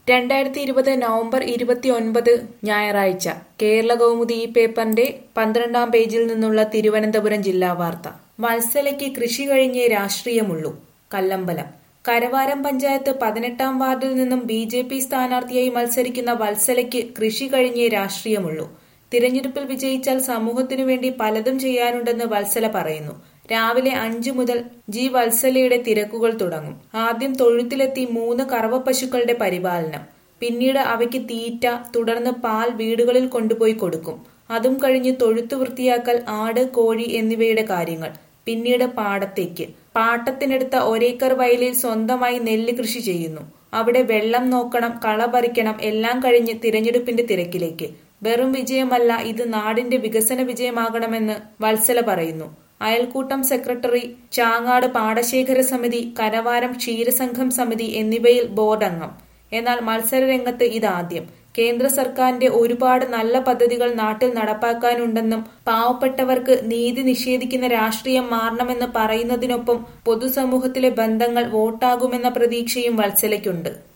രണ്ടായിരത്തി ഇരുപത് നവംബർ ഇരുപത്തിയൊൻപത് ഞായറാഴ്ച കേരളകൗമുദി ഈ പേപ്പറിന്റെ പന്ത്രണ്ടാം പേജിൽ നിന്നുള്ള തിരുവനന്തപുരം ജില്ലാ വാർത്ത വത്സലയ്ക്ക് കൃഷി കഴിഞ്ഞേ രാഷ്ട്രീയമുള്ളൂ കല്ലമ്പലം കരവാരം പഞ്ചായത്ത് പതിനെട്ടാം വാർഡിൽ നിന്നും ബി ജെ പി സ്ഥാനാർത്ഥിയായി മത്സരിക്കുന്ന വത്സലയ്ക്ക് കൃഷി കഴിഞ്ഞേ രാഷ്ട്രീയമുള്ളൂ തിരഞ്ഞെടുപ്പിൽ വിജയിച്ചാൽ സമൂഹത്തിനു വേണ്ടി പലതും ചെയ്യാനുണ്ടെന്ന് വത്സല പറയുന്നു രാവിലെ അഞ്ചു മുതൽ ജി വത്സലയുടെ തിരക്കുകൾ തുടങ്ങും ആദ്യം തൊഴുത്തിലെത്തി മൂന്ന് കറവ പശുക്കളുടെ പരിപാലനം പിന്നീട് അവയ്ക്ക് തീറ്റ തുടർന്ന് പാൽ വീടുകളിൽ കൊണ്ടുപോയി കൊടുക്കും അതും കഴിഞ്ഞ് തൊഴുത്ത് വൃത്തിയാക്കൽ ആട് കോഴി എന്നിവയുടെ കാര്യങ്ങൾ പിന്നീട് പാടത്തേക്ക് പാട്ടത്തിനെടുത്ത ഒരേക്കർ വയലിൽ സ്വന്തമായി നെല്ല് കൃഷി ചെയ്യുന്നു അവിടെ വെള്ളം നോക്കണം കള പറിക്കണം എല്ലാം കഴിഞ്ഞ് തിരഞ്ഞെടുപ്പിന്റെ തിരക്കിലേക്ക് വെറും വിജയമല്ല ഇത് നാടിന്റെ വികസന വിജയമാകണമെന്ന് വത്സല പറയുന്നു അയൽക്കൂട്ടം സെക്രട്ടറി ചാങ്ങാട് പാടശേഖര സമിതി കരവാരം ക്ഷീരസംഘം സമിതി എന്നിവയിൽ ബോർഡ് അംഗം എന്നാൽ മത്സരരംഗത്ത് ഇതാദ്യം കേന്ദ്ര സർക്കാരിന്റെ ഒരുപാട് നല്ല പദ്ധതികൾ നാട്ടിൽ നടപ്പാക്കാനുണ്ടെന്നും പാവപ്പെട്ടവർക്ക് നീതി നിഷേധിക്കുന്ന രാഷ്ട്രീയം മാറണമെന്ന് പറയുന്നതിനൊപ്പം പൊതുസമൂഹത്തിലെ ബന്ധങ്ങൾ വോട്ടാകുമെന്ന പ്രതീക്ഷയും വത്സലയ്ക്കുണ്ട്